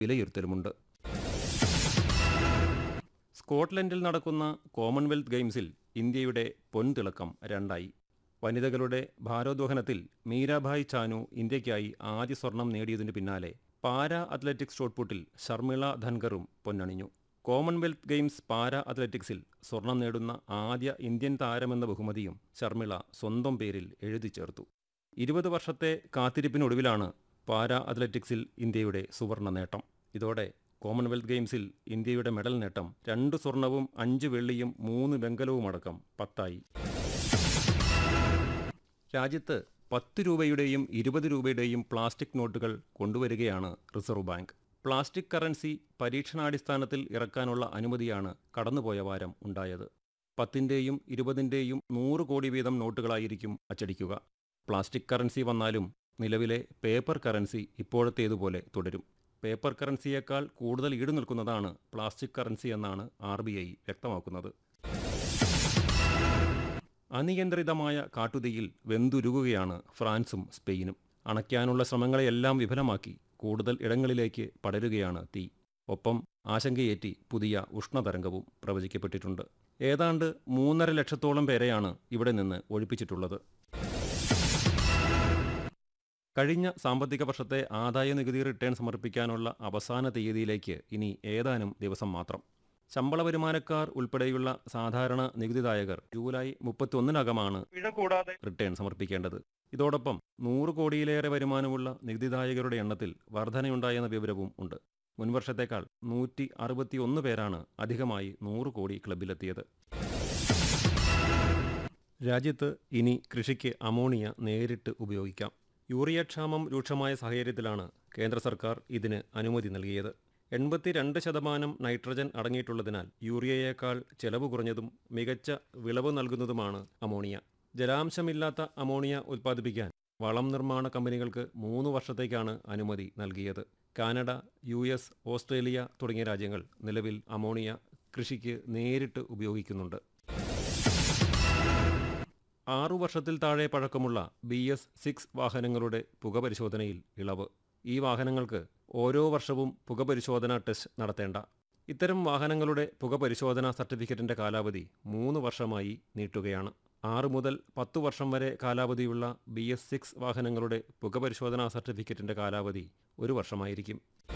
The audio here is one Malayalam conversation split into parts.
വിലയിരുത്തലുമുണ്ട് സ്കോട്ട്ലൻഡിൽ നടക്കുന്ന കോമൺവെൽത്ത് ഗെയിംസിൽ ഇന്ത്യയുടെ പൊൻതിളക്കം രണ്ടായി വനിതകളുടെ ഭാരോദ്വഹനത്തിൽ മീരാഭായ് ചാനു ഇന്ത്യയ്ക്കായി ആദ്യ സ്വർണം നേടിയതിനു പിന്നാലെ പാരാ അത്ലറ്റിക്സ് ഷോട്ട്പുട്ടിൽ ഷർമിള ധൻകറും പൊന്നണിഞ്ഞു കോമൺവെൽത്ത് ഗെയിംസ് പാരാ അത്ലറ്റിക്സിൽ സ്വർണം നേടുന്ന ആദ്യ ഇന്ത്യൻ താരമെന്ന ബഹുമതിയും ഷർമിള സ്വന്തം പേരിൽ എഴുതി ചേർത്തു ഇരുപത് വർഷത്തെ കാത്തിരിപ്പിനൊടുവിലാണ് പാരാ അത്ലറ്റിക്സിൽ ഇന്ത്യയുടെ സുവർണ നേട്ടം ഇതോടെ കോമൺവെൽത്ത് ഗെയിംസിൽ ഇന്ത്യയുടെ മെഡൽ നേട്ടം രണ്ട് സ്വർണവും അഞ്ച് വെള്ളിയും മൂന്ന് വെങ്കലവുമടക്കം പത്തായി രാജ്യത്ത് പത്ത് രൂപയുടെയും ഇരുപത് രൂപയുടെയും പ്ലാസ്റ്റിക് നോട്ടുകൾ കൊണ്ടുവരികയാണ് റിസർവ് ബാങ്ക് പ്ലാസ്റ്റിക് കറൻസി പരീക്ഷണാടിസ്ഥാനത്തിൽ ഇറക്കാനുള്ള അനുമതിയാണ് കടന്നുപോയ വാരം ഉണ്ടായത് പത്തിൻ്റെയും ഇരുപതിൻ്റെയും നൂറ് കോടി വീതം നോട്ടുകളായിരിക്കും അച്ചടിക്കുക പ്ലാസ്റ്റിക് കറൻസി വന്നാലും നിലവിലെ പേപ്പർ കറൻസി ഇപ്പോഴത്തേതുപോലെ തുടരും പേപ്പർ കറൻസിയേക്കാൾ കൂടുതൽ ഈട് നിൽക്കുന്നതാണ് പ്ലാസ്റ്റിക് കറൻസി എന്നാണ് ആർ ബി ഐ വ്യക്തമാക്കുന്നത് അനിയന്ത്രിതമായ കാട്ടുതീയിൽ വെന്തുരുകുകയാണ് ഫ്രാൻസും സ്പെയിനും അണയ്ക്കാനുള്ള ശ്രമങ്ങളെയെല്ലാം വിഫലമാക്കി കൂടുതൽ ഇടങ്ങളിലേക്ക് പടരുകയാണ് തീ ഒപ്പം ആശങ്കയേറ്റി പുതിയ ഉഷ്ണതരംഗവും പ്രവചിക്കപ്പെട്ടിട്ടുണ്ട് ഏതാണ്ട് മൂന്നര ലക്ഷത്തോളം പേരെയാണ് ഇവിടെ നിന്ന് ഒഴിപ്പിച്ചിട്ടുള്ളത് കഴിഞ്ഞ സാമ്പത്തിക വർഷത്തെ ആദായ നികുതി റിട്ടേൺ സമർപ്പിക്കാനുള്ള അവസാന തീയതിയിലേക്ക് ഇനി ഏതാനും ദിവസം മാത്രം ശമ്പള വരുമാനക്കാർ ഉൾപ്പെടെയുള്ള സാധാരണ നികുതിദായകർ ജൂലൈ മുപ്പത്തിയൊന്നിനകമാണ് പിഴ കൂടാതെ റിട്ടേൺ സമർപ്പിക്കേണ്ടത് ഇതോടൊപ്പം നൂറ് കോടിയിലേറെ വരുമാനമുള്ള നികുതിദായകരുടെ എണ്ണത്തിൽ വർധനയുണ്ടായെന്ന വിവരവും ഉണ്ട് മുൻവർഷത്തേക്കാൾ നൂറ്റി അറുപത്തിയൊന്ന് പേരാണ് അധികമായി നൂറ് കോടി ക്ലബിലെത്തിയത് രാജ്യത്ത് ഇനി കൃഷിക്ക് അമോണിയ നേരിട്ട് ഉപയോഗിക്കാം യൂറിയ ക്ഷാമം രൂക്ഷമായ സാഹചര്യത്തിലാണ് കേന്ദ്ര സർക്കാർ ഇതിന് അനുമതി നൽകിയത് എൺപത്തിരണ്ട് ശതമാനം നൈട്രജൻ അടങ്ങിയിട്ടുള്ളതിനാൽ യൂറിയയേക്കാൾ ചെലവ് കുറഞ്ഞതും മികച്ച വിളവ് നൽകുന്നതുമാണ് അമോണിയ ജലാംശമില്ലാത്ത അമോണിയ ഉൽപ്പാദിപ്പിക്കാൻ വളം നിർമ്മാണ കമ്പനികൾക്ക് മൂന്ന് വർഷത്തേക്കാണ് അനുമതി നൽകിയത് കാനഡ യു എസ് ഓസ്ട്രേലിയ തുടങ്ങിയ രാജ്യങ്ങൾ നിലവിൽ അമോണിയ കൃഷിക്ക് നേരിട്ട് ഉപയോഗിക്കുന്നുണ്ട് ആറു വർഷത്തിൽ താഴെ പഴക്കമുള്ള ബി എസ് സിക്സ് വാഹനങ്ങളുടെ പുകപരിശോധനയിൽ ഇളവ് ഈ വാഹനങ്ങൾക്ക് ഓരോ വർഷവും പുകപരിശോധനാ ടെസ്റ്റ് നടത്തേണ്ട ഇത്തരം വാഹനങ്ങളുടെ പുകപരിശോധനാ സർട്ടിഫിക്കറ്റിന്റെ കാലാവധി മൂന്ന് വർഷമായി നീട്ടുകയാണ് ആറ് മുതൽ പത്തു വർഷം വരെ കാലാവധിയുള്ള ബി എസ് സിക്സ് വാഹനങ്ങളുടെ പുകപരിശോധനാ സർട്ടിഫിക്കറ്റിന്റെ കാലാവധി ഒരു വർഷമായിരിക്കും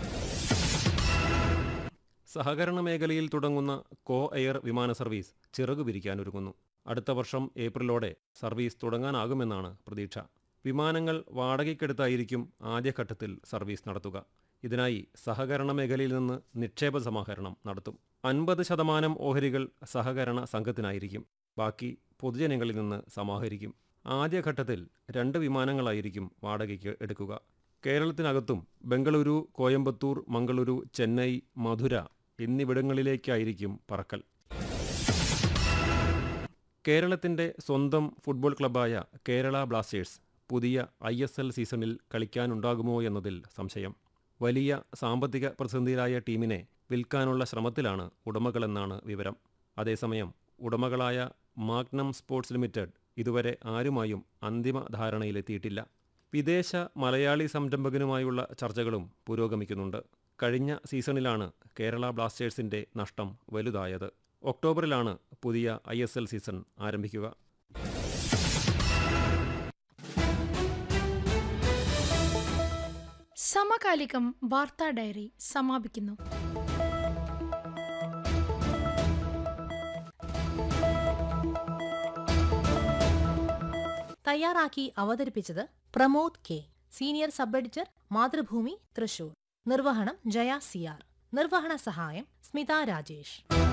സഹകരണ മേഖലയിൽ തുടങ്ങുന്ന കോ എയർ വിമാന സർവീസ് ചിറകു വിരിക്കാനൊരുങ്ങുന്നു അടുത്ത വർഷം ഏപ്രിലോടെ സർവീസ് തുടങ്ങാനാകുമെന്നാണ് പ്രതീക്ഷ വിമാനങ്ങൾ വാടകയ്ക്കെടുത്തായിരിക്കും ആദ്യഘട്ടത്തിൽ സർവീസ് നടത്തുക ഇതിനായി സഹകരണ മേഖലയിൽ നിന്ന് നിക്ഷേപ സമാഹരണം നടത്തും അൻപത് ശതമാനം ഓഹരികൾ സഹകരണ സംഘത്തിനായിരിക്കും ബാക്കി പൊതുജനങ്ങളിൽ നിന്ന് സമാഹരിക്കും ആദ്യഘട്ടത്തിൽ രണ്ട് വിമാനങ്ങളായിരിക്കും വാടകയ്ക്ക് എടുക്കുക കേരളത്തിനകത്തും ബംഗളൂരു കോയമ്പത്തൂർ മംഗളൂരു ചെന്നൈ മധുര എന്നിവിടങ്ങളിലേക്കായിരിക്കും പറക്കൽ കേരളത്തിന്റെ സ്വന്തം ഫുട്ബോൾ ക്ലബ്ബായ കേരള ബ്ലാസ്റ്റേഴ്സ് പുതിയ ഐ എസ് എൽ സീസണിൽ കളിക്കാനുണ്ടാകുമോ എന്നതിൽ സംശയം വലിയ സാമ്പത്തിക പ്രതിസന്ധിയിലായ ടീമിനെ വിൽക്കാനുള്ള ശ്രമത്തിലാണ് ഉടമകളെന്നാണ് വിവരം അതേസമയം ഉടമകളായ മാഗ്നം സ്പോർട്സ് ലിമിറ്റഡ് ഇതുവരെ ആരുമായും അന്തിമ ധാരണയിലെത്തിയിട്ടില്ല വിദേശ മലയാളി സംരംഭകനുമായുള്ള ചർച്ചകളും പുരോഗമിക്കുന്നുണ്ട് കഴിഞ്ഞ സീസണിലാണ് കേരള ബ്ലാസ്റ്റേഴ്സിന്റെ നഷ്ടം വലുതായത് ഒക്ടോബറിലാണ് പുതിയ ഐ സീസൺ ആരംഭിക്കുക സമകാലികം വാർത്താ ഡയറി സമാപിക്കുന്നു തയ്യാറാക്കി അവതരിപ്പിച്ചത് Pramod K senior sub editor Mathrubhumi Thrissur നിർവഹണം ജയ സിയാർ നിർവഹണ സഹായം സ്മിത രാജേഷ്